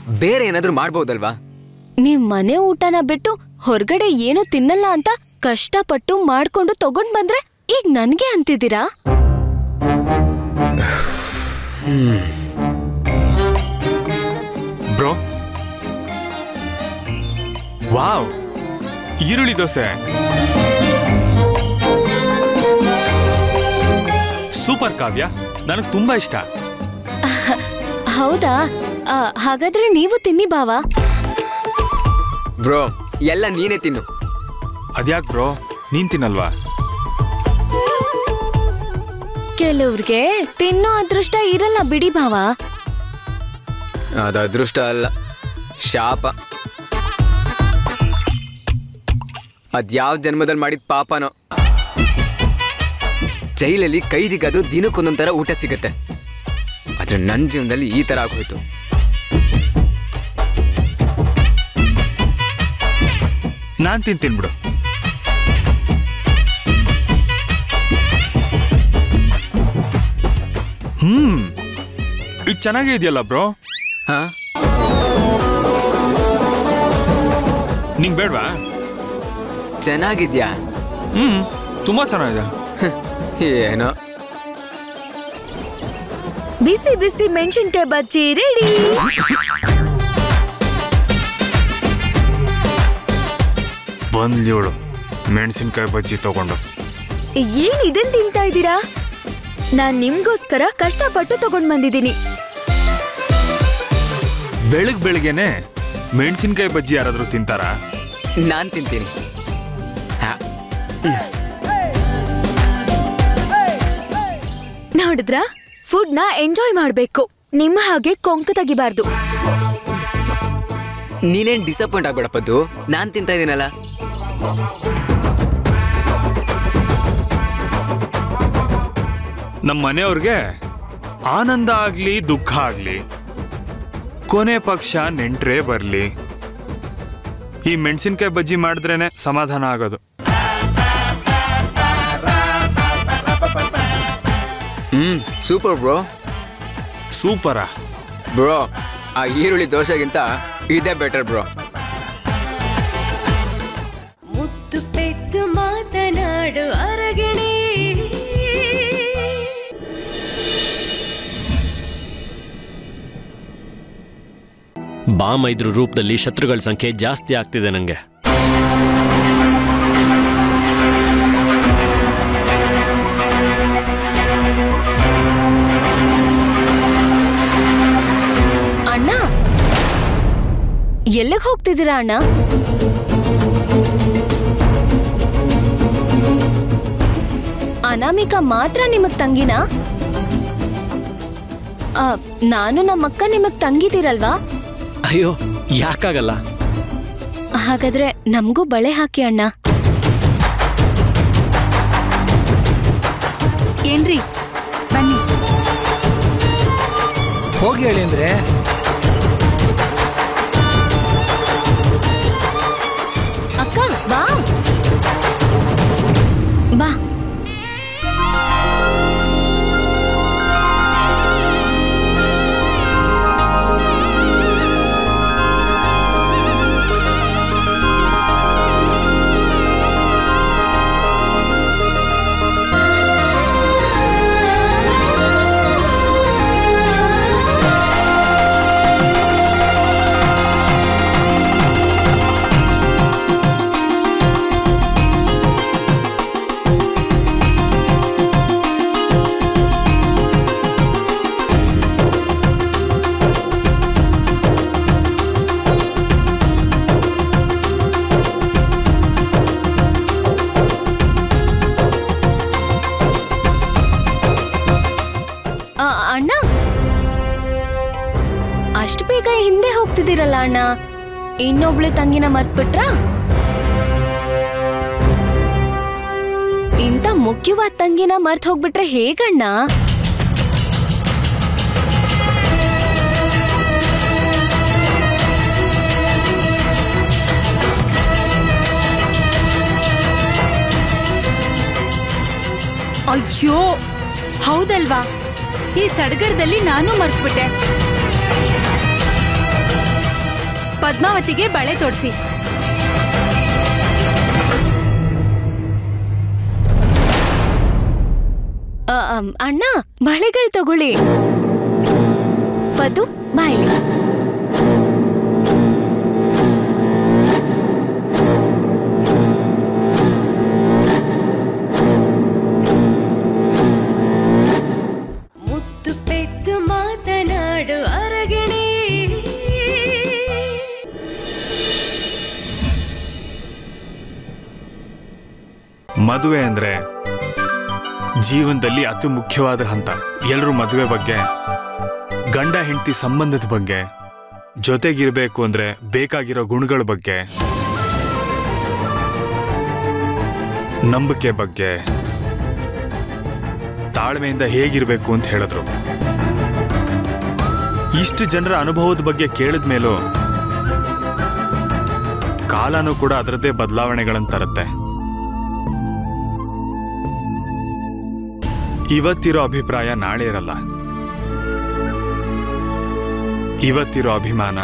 ಬೇರೆ ಏನಾದ್ರೂ ಮಾಡ್ಬೋದಲ್ವಾ ನೀವ್ ಮನೆ ಊಟನ ಬಿಟ್ಟು ಹೊರಗಡೆ ಏನು ತಿನ್ನಲ್ಲ ಅಂತ ಕಷ್ಟಪಟ್ಟು ಮಾಡ್ಕೊಂಡು ತಗೊಂಡ್ ಬಂದ್ರೆ ಈಗ ನನ್ಗೆ ಅಂತಿದ್ದೀರಾ ಬ್ರೋ ವಾವ್ ಈರುಳ್ಳಿ ದೋಸೆ ಸೂಪರ್ ಕಾವ್ಯ ನನಗೆ ತುಂಬಾ ಇಷ್ಟ ಹೌದಾ ಆ, ಹಾಗಾದ್ರೆ ನೀವು ತಿನ್ನಿ ಬಾವಾ ಬ್ರೋ ಎಲ್ಲ ನೀನೇ ತಿನ್ನು ಅದ್ಯಾಕ್ ಬ್ರೋ ನೀನ್ ತಿನ್ನಲ್ವಾ ಕೆಲವ್ರಿಗೆ ತಿನ್ನೋ ಅದೃಷ್ಟ ಇರಲ್ಲ ಬಿಡಿ ಭಾವ ಅದು ಅದೃಷ್ಟ ಅಲ್ಲ ಶಾಪ ಅದ್ಯಾವ ಜನ್ಮದಲ್ಲಿ ಮಾಡಿದ ಪಾಪನೋ ಜೈಲಲ್ಲಿ ಕೈದಿಗದು ದಿನಕ್ಕೊಂದೊಂಥರ ಊಟ ಸಿಗುತ್ತೆ ಆದ್ರೆ ನನ್ನ ಜೀವನದಲ್ಲಿ ಈ ತರ ಆಗೋಯ್ತು ನಾನ್ ತಿಂತೀನಿ ಬಿಡು ಹ್ಮ್ ಇದು ಚೆನ್ನಾಗೇ ಇದೆಯಲ್ಲ ಬ್ರೋ ಹಾ ನಿಂಗೆ ಬೇಡವಾ ಚೆನ್ನಾಗಿದ್ಯಾ ಹ್ಮ್ ತುಂಬಾ ಚೆನ್ನಾಗಿದೆ ಏನೋ ಬಿಸಿ ಬಿಸಿ ಮೆಣಸಿನ್ಕಾಯಿ ಬಜ್ಜಿ ರೆಡಿ ಬಂದ್ಲಿವಳು ಮೆಣಸಿನ್ಕಾಯಿ ಬಜ್ಜಿ ತಗೊಂಡು ಏನ್ ಇದನ್ ತಿಂತಾ ಇದ್ದೀರಾ ನಾನ್ ನಿಮ್ಗೋಸ್ಕರ ಕಷ್ಟಪಟ್ಟು ತಗೊಂಡ್ ಬಂದಿದ್ದೀನಿ ಬೆಳಗ್ ಬೆಳಿಗ್ಗೆನೆ ಮೆಣಸಿನ್ಕಾಯಿ ಬಜ್ಜಿ ಯಾರಾದ್ರೂ ತಿಂತಾರಾ ನಾನ್ ತಿಂತೀನಿ ಹಾ ನೋಡಿದ್ರ ಫುಡ್ ನ ಎಂಜಾಯ್ ಮಾಡ್ಬೇಕು ನಿಮ್ಮ ಹಾಗೆ ಕೊಂಕು ತೆಗಿಬಾರ್ದು ನೀನೇನ್ ಡಿಸಪಾಯಿಂಟ್ ಆಗ್ಬೇಡಪ್ಪದ್ದು ನಾನ್ ತಿಂತಾ ಇದೀನಲ್ಲ ನಮ್ಮ ಮನೆಯವ್ರಿಗೆ ಆನಂದ ಆಗ್ಲಿ ದುಃಖ ಆಗ್ಲಿ ಕೊನೆ ಪಕ್ಷ ನೆಂಟ್ರೇ ಬರ್ಲಿ ಈ ಮೆಣಸಿನ್ಕಾಯಿ ಬಜ್ಜಿ ಮಾಡಿದ್ರೇನೆ ಸಮಾಧಾನ ಆಗೋದು ಹ್ಮ್ ಸೂಪರ್ ಬ್ರೋ ಸೂಪರಾ ಬ್ರೋ ಆ ಈರುಳ್ಳಿ ದೋಸೆಗಿಂತ ಇದೇ ಬೆಟರ್ ಬ್ರೋ ಮುತ್ತು ಪೆದ್ದು ಮಾತನಾಡು ಅರಗಿಣಿ ಬಾಂಬ್ ಇದ್ರ ರೂಪದಲ್ಲಿ ಶತ್ರುಗಳ ಸಂಖ್ಯೆ ಜಾಸ್ತಿ ಆಗ್ತಿದೆ ನಂಗೆ ಅಣ್ಣ ಎಲ್ಲಿಗೆ ಹೋಗ್ತಿದ್ದೀರಾ ಅಣ್ಣ ಅನಾಮಿಕಾ ಮಾತ್ರ ನಿಮಗ್ ತಂಗಿನಾ ಆ, ನಾನು ನಮ್ಮಕ್ಕ ನಿಮಗ್ ತಂಗಿದಿರಲ್ವಾ ಅಯ್ಯೋ ಯಾಕಾಗಲ್ಲ ಹಾಗಾದ್ರೆ ನಮಗೂ ಬಳೆ ಹಾಕಿ ಅಣ್ಣ ಏನ್ರಿ ಬನ್ನಿ ಹೋಗಿ ಹೇಳಿ ಅಂದ್ರೆ ಅಕ್ಕ ಬಾ ಬಾ ಆ, ಅಣ್ಣ ಅಷ್ಟು ಬೇಗ ಹಿಂದೆ ಹೋಗ್ತಿದ್ದೀರಲ್ಲ ಅಣ್ಣ ಇನ್ನೊಬ್ಳು ತಂಗಿನ ಮರ್ತ್ಬಿಟ್ರಾ ಇಂಥ ಮುಖ್ಯವಾದ ತಂಗಿನ ಮರ್ತ್ ಹೋಗ್ಬಿಟ್ರೆ ಹೇಗಣ್ಣ ಅಯ್ಯೋ ಹೌದಲ್ವಾ ಈ ಸಡಗರದಲ್ಲಿ ನಾನು ಮರ್ತ್ಬಿಟ್ಟೆ ಪದ್ಮಾವತಿಗೆ ಬಳೆ ತೊಡ್ಸಿ ಅ, ಅಮ್, ಅಣ್ಣ ಬಳೆಗಳು ತಗೊಳ್ಳಿ ಪದು ಬಾಯ್ಲಿ ಮುತ್ತು ಪೆದ್ದು ಮಾತನಾಡು ಅರಗಿಣಿ ಮದುವೆ ಅಂದ್ರೆ ಜೀವನದಲ್ಲಿ ಅತಿ ಮುಖ್ಯವಾದ ಹಂತ ಎಲ್ಲರೂ ಮದುವೆ ಬಗ್ಗೆ ಗಂಡ ಹೆಂಡತಿ ಸಂಬಂಧದ ಬಗ್ಗೆ ಜೊತೆಗಿರ್ಬೇಕು ಅಂದ್ರೆ ಬೇಕಾಗಿರೋ ಗುಣಗಳ ಬಗ್ಗೆ ನಂಬಿಕೆ ಬಗ್ಗೆ ತಾಳ್ಮೆಯಿಂದ ಹೇಗಿರ್ಬೇಕು ಅಂತ ಹೇಳಿದ್ರು ಇಷ್ಟು ಜನರ ಅನುಭವದ ಬಗ್ಗೆ ಕೇಳಿದ ಮೇಲೂ ಕಾಲನೂ ಕೂಡ ಅದರದ್ದೇ ಬದಲಾವಣೆಗಳನ್ನು ತರುತ್ತೆ ಇವತ್ತಿರೋ ಅಭಿಪ್ರಾಯ ನಾಳೆ ಇರಲ್ಲ ಇವತ್ತಿರೋ ಅಭಿಮಾನ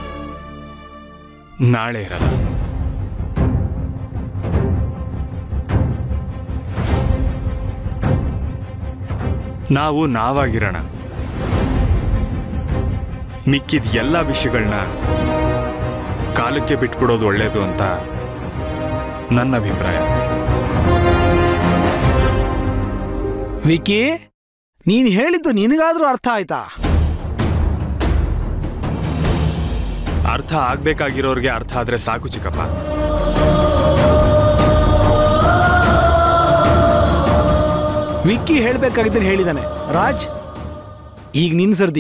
ನಾಳೆ ಇರಲ್ಲ ನಾವು ನಾವಾಗಿರೋಣ ಮಿಕ್ಕಿದ ಎಲ್ಲ ವಿಷಯಗಳನ್ನ ಕಾಲಕ್ಕೆ ಬಿಟ್ಬಿಡೋದು ಒಳ್ಳೇದು ಅಂತ ನನ್ನ ಅಭಿಪ್ರಾಯ ವಿಕಿ ನೀನ್ ಹೇಳಿದ್ದು ನಿನಗಾದ್ರೂ ಅರ್ಥ ಆಯ್ತಾ ಅರ್ಥ ಆಗ್ಬೇಕಾಗಿರೋರ್ಗೆ ಅರ್ಥ ಆದ್ರೆ ಸಾಕು ಚಿಕ್ಕಪ್ಪ ವಿಕ್ಕಿ ಹೇಳ್ಬೇಕಾಗಿದ್ದನ್ನು ಹೇಳಿದಾನೆ ರಾಜ್ ಈಗ ನಿನ್ ಸರ್ದಿ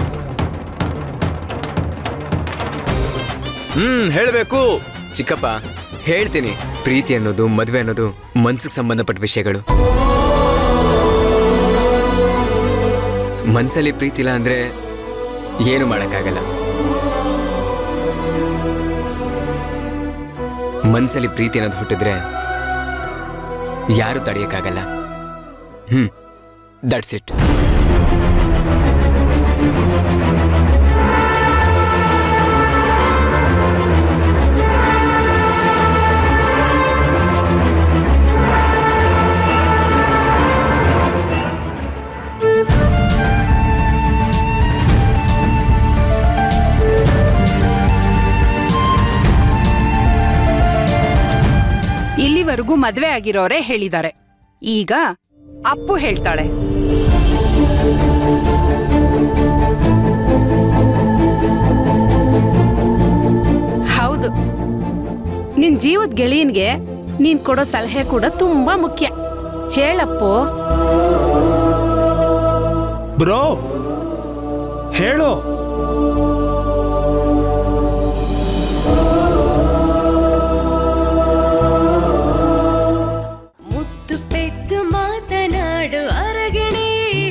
ಹ್ಮ್ ಹೇಳ್ಬೇಕು ಚಿಕ್ಕಪ್ಪ ಹೇಳ್ತೀನಿ ಪ್ರೀತಿ ಅನ್ನೋದು ಮದ್ವೆ ಅನ್ನೋದು ಮನ್ಸಿಗೆ ಸಂಬಂಧಪಟ್ಟ ವಿಷಯಗಳು ಮನ್ಸಲ್ಲಿ ಪ್ರೀತಿ ಇಲ್ಲ ಅಂದ್ರೆ ಏನು ಮಾಡಕ್ಕಾಗಲ್ಲ ಮನ್ಸಲ್ಲಿ ಪ್ರೀತಿ ಅನ್ನೋದು ಹುಟ್ಟಿದ್ರೆ ಯಾರು ತಡೆಯಕ್ಕಾಗಲ್ಲ ಹ್ಮ್ ದಟ್ಸ್ ಇಟ್ ಇಲ್ಲಿವರೆಗೂ ಮದ್ವೆ ಆಗಿರೋರೇ ಹೇಳಿದ್ದಾರೆ ಈಗ ಅಪ್ಪು ಹೇಳ್ತಾಳೆ ಹೌದು ನಿನ್ ಜೀವದ ಗೆಳೆಯನ್ಗೆ ನೀನ್ ಕೊಡೋ ಸಲಹೆ ಕೂಡ ತುಂಬಾ ಮುಖ್ಯ ಹೇಳಪ್ಪು ಬ್ರೋ ಹೇಳು ಮುತ್ತು ಪೆದ್ದು ಮಾತನಾಡು ಅರಗಿಣಿ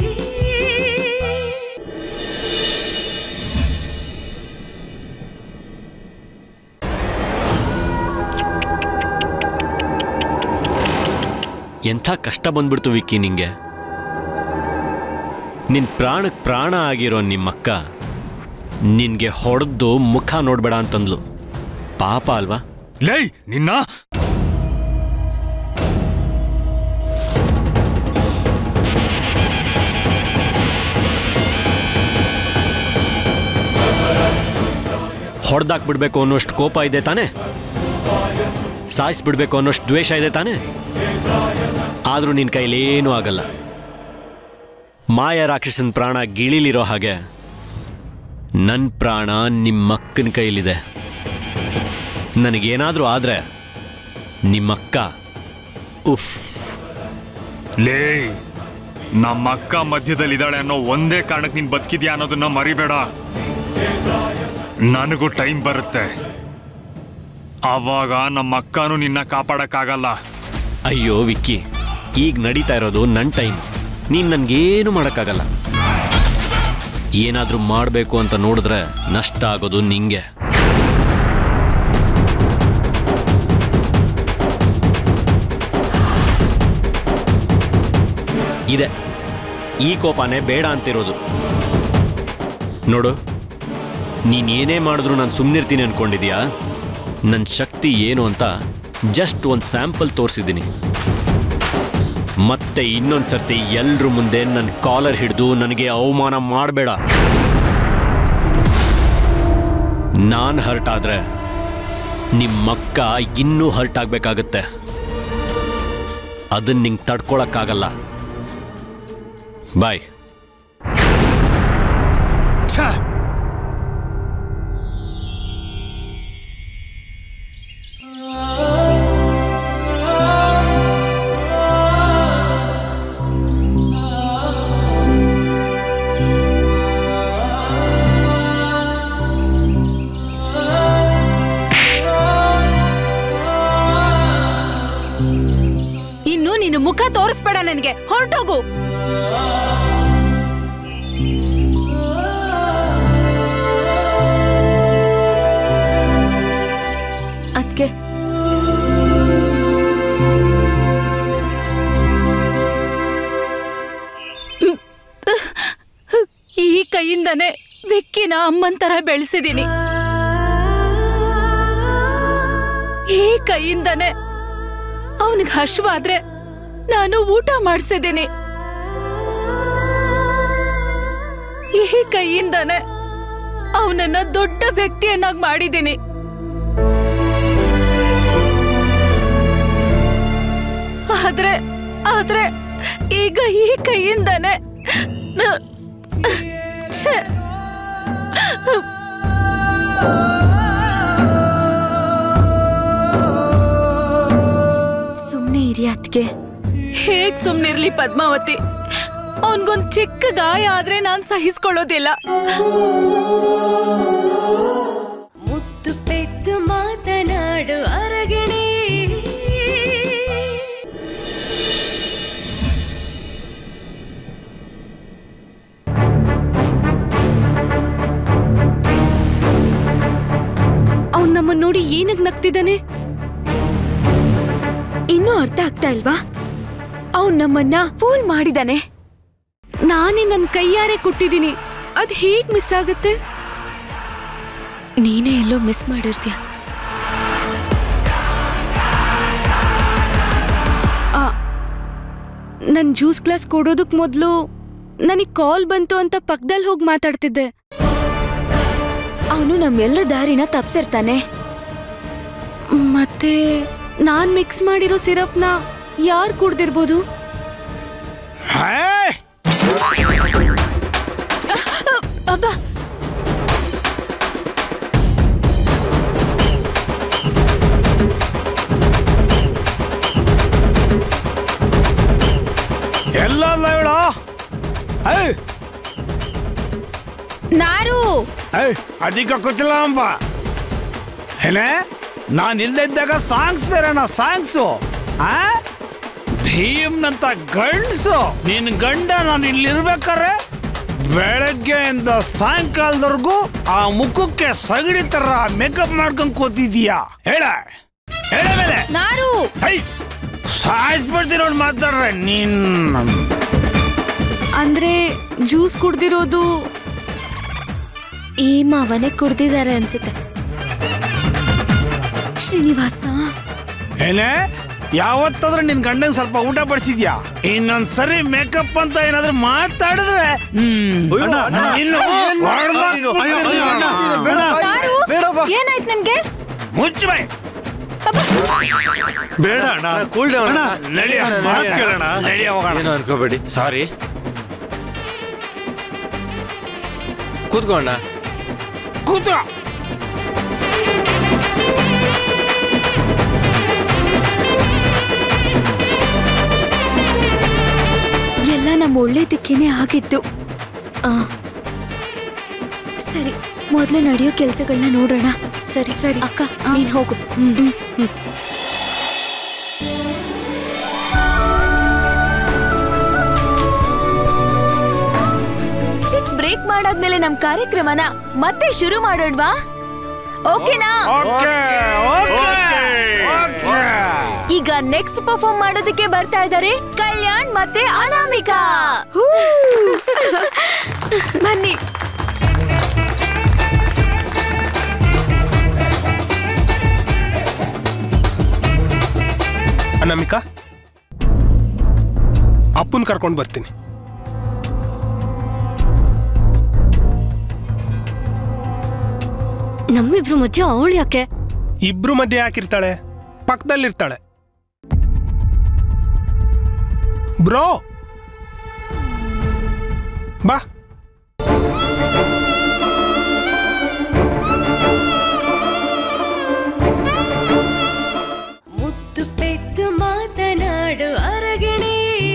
ಎಂಥ ಕಷ್ಟ ಬಂದ್ಬಿಡ್ತು ವಿಕ್ಕಿ ನಿಂಗೆ ನಿನ್ ಪ್ರಾಣಕ್ಕೆ ಪ್ರಾಣ ಆಗಿರೋ ನಿಮ್ಮಕ್ಕ ನಿನ್ಗೆ ಹೊಡೆದು ಮುಖ ನೋಡ್ಬೇಡ ಅಂತಂದ್ಲು ಪಾಪ ಅಲ್ವಾ ಲೈ ನಿನ್ನ ಹೊಡೆದಾಕ್ಬಿಡ್ಬೇಕು ಅನ್ನೋಷ್ಟು ಕೋಪ ಇದೆ ತಾನೇ ಸಾಯಿಸ್ಬಿಡ್ಬೇಕು ಅನ್ನೋಷ್ಟು ದ್ವೇಷ ಇದೆ ತಾನೇ ಆದರೂ ನಿನ್ನ ಕೈಲೇನೂ ಆಗಲ್ಲ ಮಾಯ ರಾಕ್ಷಸನ ಪ್ರಾಣ ಗಿಳಿಲಿರೋ ಹಾಗೆ ನನ್ನ ಪ್ರಾಣ ನಿಮ್ಮಕ್ಕನ ಕೈಲಿದೆ ನನಗೇನಾದರೂ ಆದರೆ ನಿಮ್ಮಕ್ಕ ಉಫ್ ಲೇ ನಮ್ಮ ಅಕ್ಕ ಮಧ್ಯದಲ್ಲಿದ್ದಾಳೆ ಅನ್ನೋ ಒಂದೇ ಕಾರಣಕ್ಕೆ ನೀನ್ ಬದುಕಿದ್ಯಾ ಅನ್ನೋದನ್ನ ಮರಿಬೇಡ ನನಗೂ ಟೈಮ್ ಬರುತ್ತೆ ಆವಾಗ ನಮ್ಮ ಅಕ್ಕನೂ ನಿನ್ನ ಕಾಪಾಡಕ್ಕಾಗಲ್ಲ ಅಯ್ಯೋ ವಿಕ್ಕಿ ಈಗ ನಡೀತಾ ಇರೋದು ನನ್ನ ಟೈಮ್ ನೀನು ನನಗೇನು ಮಾಡೋಕ್ಕಾಗಲ್ಲ ಏನಾದರೂ ಮಾಡಬೇಕು ಅಂತ ನೋಡಿದ್ರೆ ನಷ್ಟ ಆಗೋದು ನಿಂಗೆ ಇದೆ ಈ ಕೋಪನೇ ಬೇಡ ಅಂತಿರೋದು ನೋಡು ನೀನ್ ಏನೇ ಮಾಡಿದ್ರು ನಾನು ಸುಮ್ಮನಿರ್ತೀನಿ ಅನ್ಕೊಂಡಿದ್ಯಾ ನನ್ನ ಶಕ್ತಿ ಏನು ಅಂತ ಜಸ್ಟ್ ಒಂದು ಸ್ಯಾಂಪಲ್ ತೋರಿಸಿದ್ದೀನಿ ಮತ್ತೆ ಇನ್ನೊಂದು ಸರ್ತಿ ಎಲ್ರ ಮುಂದೆ ನನ್ನ ಕಾಲರ್ ಹಿಡಿದು ನನಗೆ ಅವಮಾನ ಮಾಡಬೇಡ ನಾನು ಹರ್ಟ್ ಆದ್ರೆ ನಿಮ್ಮಕ್ಕ ಇನ್ನೂ ಹರ್ಟ್ ಆಗ್ಬೇಕಾಗತ್ತೆ ಅದನ್ನ ನಿಂಗೆ ತಡ್ಕೊಳಕ್ಕಾಗಲ್ಲ ಬಾಯ್ ಛ! ಇನ್ನು ನೀನು ಮುಖ ತೋರಿಸ್ಬೇಡ ನನಗೆ ಹೊರಟೋಗು ಅದ್ಕೆ ಈ ಕೈಯಿಂದನೇ ಬೆಕ್ಕಿನ ಅಮ್ಮನ್ ತರ ಬೆಳೆಸಿದೀನಿ ಈ ಕೈಯಿಂದನೇ ಅವನಿಗೆ ಹಶ್ವಾದ್ರೆ ನಾನು ಊಟ ಮಾಡಿಸಿದ್ದೀನಿ ಈ ಕೈಯಿಂದನೇ ಅವನನ್ನ ದೊಡ್ಡ ವ್ಯಕ್ತಿಯನ್ನಾಗಿ ಮಾಡಿದ್ದೀನಿ ಆದ್ರೆ ಆದ್ರೆ ಈಗ ಈ ಕೈಯಿಂದನೇ ನ- ಛೆ! ಸುಮ್ನೆ ಇರಿ ಅತ್ಗೆ ಹೇಗ್ ಸುಮ್ನಿರ್ಲಿ ಪದ್ಮಾವತಿ ಅವನ್ಗೊಂದ್ ಚಿಕ್ಕ ಗಾಯ ಆದ್ರೆ ನಾನ್ ಸಹಿಸ್ಕೊಳ್ಳೋದಿಲ್ಲ ಮುತ್ತು ಪೆದ್ದು ಮಾತನಾಡು ಅರಗಣೆ ಅವ್ನ್ ನಮ್ಮನ್ ನೋಡಿ ಏನಕ್ ನಗ್ತಿದ್ದಾನೆ ಇನ್ನೂ ಅರ್ಥ ಆಗ್ತಾ ಇಲ್ವಾ ಅವ್ನ್ ನಮ್ಮನ್ನ ಫೂಲ್ ಮಾಡಿದಾನೆ ನಾನೇ ನನ್ ಕೈಯಾರೆ ಕೊಟ್ಟಿದ್ದೀನಿ ಅದ್ ಹೇಗ್ ಮಿಸ್ ಆಗುತ್ತೆ ನೀನೇ ಎಲ್ಲೋ ಮಿಸ್ ಮಾಡಿರ್ತೀಯ ಆ, ನನ್ ಜ್ಯೂಸ್ ಗ್ಲಾಸ್ ಕೊಡೋದಕ್ ಮೊದ್ಲು ನನಗ್ ಕಾಲ್ ಬಂತು ಅಂತ ಪಕ್ಕದಲ್ಲಿ ಹೋಗಿ ಮಾತಾಡ್ತಿದ್ದೆ ಅವನು ನಮ್ಮೆಲ್ಲರ ದಾರಿನ ತಪ್ಸಿರ್ತಾನೆ ಮತ್ತೆ ನಾನ್ ಮಿಕ್ಸ್ ಮಾಡಿರೋ ಸಿರಪ್ನ ಯಾರ್ ಕುಡ್ದಿರ್ಬೋದು ಹೇ ಅಬ್ಬಾ ಎಲ್ಲ ಹೇಳು ಏಯ್ ನಾರು ಏಯ್ ಅಧಿಕ ಕುಚಲ ಅಂಬ ಏನೇ ನಾನು ಇಲ್ದೇ ಇದ್ದಾಗ ಸಾಂಗ್ಸ್ ಬೇರೆನಾ ಸಾಂಗ್ಸು ಆ ಭೀಮ್ನಂತ ಗಂಡ್ಸು ನಿನ್ ಗಂಡ ನಾನು ಇಲ್ಲಿರ್ಬೇಕಾರೆ ಬೆಳಗ್ಗೆಯಿಂದ ಸಾಯಂಕಾಲದವರೆಗೂ ಆ ಮುಖಕ್ಕೆ ಸಗಡಿ ತರ ಮೇಕಪ್ ಮಾಡ್ಕೊಂಡ್ ಕೂತಿದೀಯಾ ಹೇಳ ಹೇಳ ಮೇಲೆ ನಾರು ಐ ಸಾಯಿಸ್ಬಿಡ್ತೀನಿ ನೋಡಿ ಮಾತಾಡ್ರೆ ನೀನ್ ಅಂದ್ರೆ ಜ್ಯೂಸ್ ಕುಡ್ದಿರೋದು ಈ ಮಾವನೇ ಕುಡ್ದಿದ್ದಾರೆ ಅನ್ಸುತ್ತೆ ಶ್ರೀನಿವಾಸ ಏನೇ ಯಾವತ್ತಾದ್ರೂ ನಿನ್ ಗಂಡಂಗ್ ಸ್ವಲ್ಪ ಊಟ ಬಡಿಸಿದ್ಯಾ ಇನ್ನೊಂದ್ ಸರಿ ಮೇಕಪ್ ಅಂತ ಏನಾದ್ರೂ ಮಾತಾಡಿದ್ರೆ ಹ್ಮ್ ಇನ್ನು ಏನಾಯ್ತು ನಿಮ್ಗೆ ಮುಚ್ಚ ಬೈ ಬೇಡ ಅಣ್ಣ ಕೂಲ್ ಡೌನ್ ನಡಿ ಮಾತ್ ಕೇಳೋಣ ನಡಿ ಹೋಗೋಣ ಏನು ಅನ್ಕೋಬೇಡಿ ಸಾರಿ ಕೂತ್ಕೋಣ ಕೂತ ಎಲ್ಲ ನಮ್ಮ ಒಳ್ಳೇದಕ್ಕೇನೆ ಆಗಿತ್ತು ಆ, ಸರಿ ಮೊದಲು ನಡೆಯೋ ಕೆಲಸಗಳನ್ನ ನೋಡೋಣ ಸರಿ ಸರಿ ಅಕ್ಕ ನೀನ್ ಹೋಗು ಹ್ಮ್ ಹ್ಮ್ ಚಿಕ್ಕ ಬ್ರೇಕ್ ಮಾಡಾದ್ಮೇಲೆ ನಮ್ ಕಾರ್ಯಕ್ರಮನ ಮತ್ತೆ ಶುರು ಮಾಡೋಣವಾ ಓಕೆನಾ ಓಕೆ ಓಕೆ ಓಕೆ ಈಗ ನೆಕ್ಸ್ಟ್ ಪರ್ಫಾರ್ಮ್ ಮಾಡೋದಕ್ಕೆ ಬರ್ತಾ ಇದ್ದಾರೆ ಕಲ್ಯಾಣ್ ಮತ್ತೆ ಅನಾಮಿಕಾ ಹೂ. ಬನ್ನಿ ಅನಾಮಿಕಾ ಅಪ್ಪನ ಕರ್ಕೊಂಡು ಬರ್ತೀನಿ ನಮ್ಮಿಬ್ರು ಮಧ್ಯೆ ಅವಳು ಯಾಕೆ ಇಬ್ರು ಮಧ್ಯೆ ಹಾಕಿರ್ತಾಳೆ ಪಕ್ಕದಲ್ಲಿರ್ತಾಳೆ ಬ್ರೋ ಬಾ ಮುತ್ತು ಪೆದ್ದು ಮಾತನಾಡು ಅರಗಿಣಿ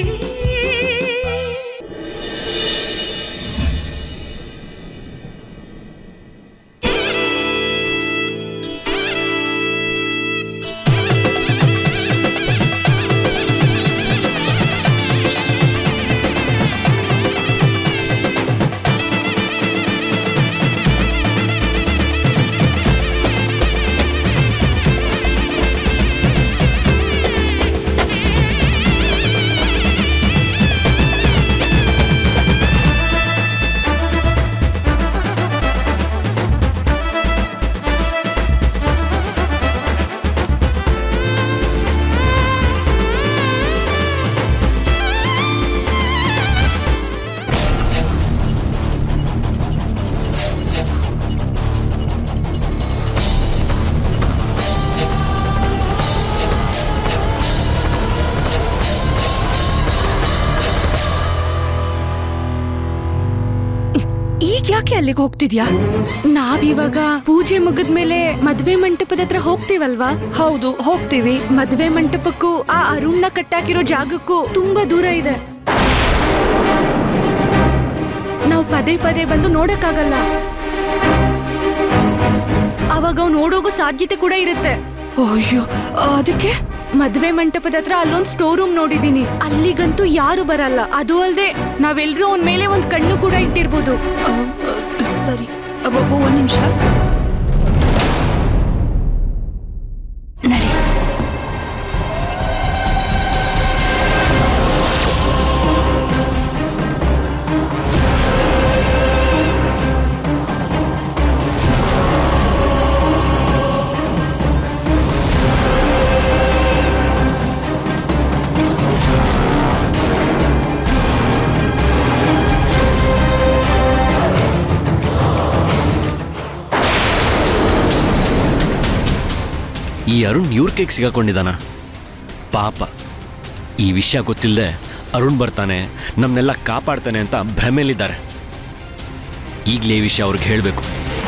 ಈಗ ಯಾಕೆ ಅಲ್ಲಿಗೆ ಹೋಗ್ತಿದ್ಯಾ ನಾವಿವಾಗ ಪೂಜೆ ಮುಗಿದ್ಮೇಲೆ ಮದ್ವೆ ಮಂಟಪದ ಹತ್ರ ಹೋಗ್ತೀವಲ್ವಾ ಹೌದು ಹೋಗ್ತೀವಿ ಮದ್ವೆ ಮಂಟಪಕ್ಕೂ ಆ ಅರುಣ್ನ ಕಟ್ಟಾಕಿರೋ ಜಾಗಕ್ಕೂ ತುಂಬಾ ದೂರ ಇದೆ ನಾವು ಪದೇ ಪದೇ ಬಂದು ನೋಡಕ್ಕಾಗಲ್ಲ ಅವಾಗ ಅವ್ನು ಓಡೋಗೋ ಸಾಧ್ಯತೆ ಕೂಡ ಇರುತ್ತೆ ಅಯ್ಯೋ ಅದಕ್ಕೆ ಮದ್ವೆ ಮಂಟಪದ ಹತ್ರ ಅಲ್ಲೊಂದ್ ಸ್ಟೋರ್ ರೂಮ್ ನೋಡಿದೀನಿ ಅಲ್ಲಿಗಂತೂ ಯಾರು ಬರಲ್ಲ ಅದು ಅಲ್ದೆ ನಾವೆಲ್ರೂ ಅವನ್ ಮೇಲೆ ಒಂದ್ ಕಣ್ಣು ಕೂಡ ಇಟ್ಟಿರ್ಬೋದು ಆ, ಆ, ಸರಿ ಅಬ್ಬಬ್ಬ, ಒಂದ್ ನಿಮಿಷ ನಡಿ ಈ ಅರುಣ್ ಇವ್ರ ಕೈಗೆ ಸಿಗಾಕೊಂಡಿದ್ದಾನ ಪಾಪ ಈ ವಿಷಯ ಗೊತ್ತಿಲ್ಲದೆ ಅರುಣ್ ಬರ್ತಾನೆ ನಮ್ಮನ್ನೆಲ್ಲ ಕಾಪಾಡ್ತಾನೆ ಅಂತ ಭ್ರಮೆಯಲ್ಲಿದ್ದಾರೆ ಈಗಲೇ ಈ ವಿಷಯ ಅವ್ರಿಗೆ ಹೇಳಬೇಕು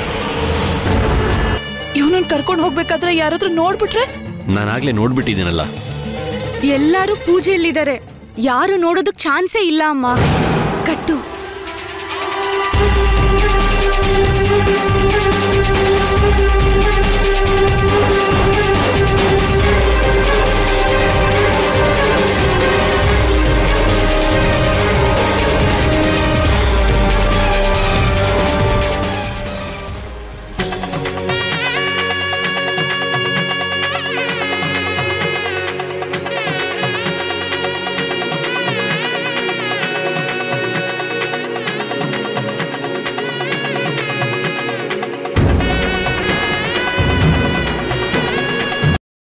ಇವನನ್ನ ಕರ್ಕೊಂಡು ಹೋಗ್ಬೇಕಾದ್ರೆ ಯಾರಾದ್ರೂ ನೋಡ್ಬಿಟ್ರೆ ನಾನಾಗಲೇ ನೋಡ್ಬಿಟ್ಟಿದ್ದೀನಲ್ಲ ಎಲ್ಲಾರು ಪೂಜೆಯಲ್ಲಿದ್ದಾರೆ ಯಾರು ನೋಡೋದಕ್ ಚಾನ್ಸೇ ಇಲ್ಲ ಅಮ್ಮ ಕಟ್ಟು